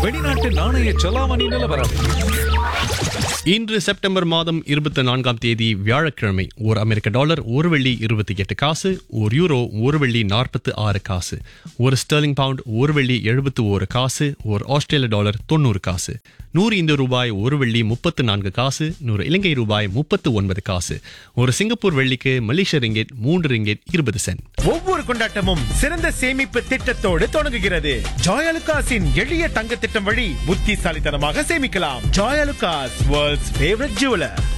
வெளிநாட்டு நாணய செலாவணி நிலவரம் இன்று செப்டம்பர் மாதம் இருபத்தி நான்காம் தேதி வியாழக்கிழமை ஒரு அமெரிக்க டாலர் ஒரு வெள்ளி இருபத்தி எட்டு காசு ஒரு யூரோ ஒரு வெள்ளி நாற்பத்து ஆறு காசு ஒரு ஸ்டெர்லிங் பவுண்ட் ஒரு வெள்ளி எழுபத்து ஒரு காசு ஒரு ஆஸ்திரேலிய டாலர் தொண்ணூறு காசு நூறு இந்திய ரூபாய் ஒரு வெள்ளி முப்பத்து நான்கு காசு நூறு இலங்கை ரூபாய் முப்பத்து ஒன்பது காசு ஒரு சிங்கப்பூர் வெள்ளிக்கு மலேசிய ரிங்கெட் மூன்று ரிங்கெட் இருபது சென்ட் ஒவ்வொரு கொண்டாட்டமும் சிறந்த சேமிப்பு திட்டத்தோடு தொடங்குகிறது ஜாயலுகாஸின் எளிய தங்க திட்டம் வழி புத்திசாலித்தனமாக சேமிக்கலாம் ஜாயலுகாஸ் வேர்ல்ட்ஸ் ஃபேவரட் ஜுவலர்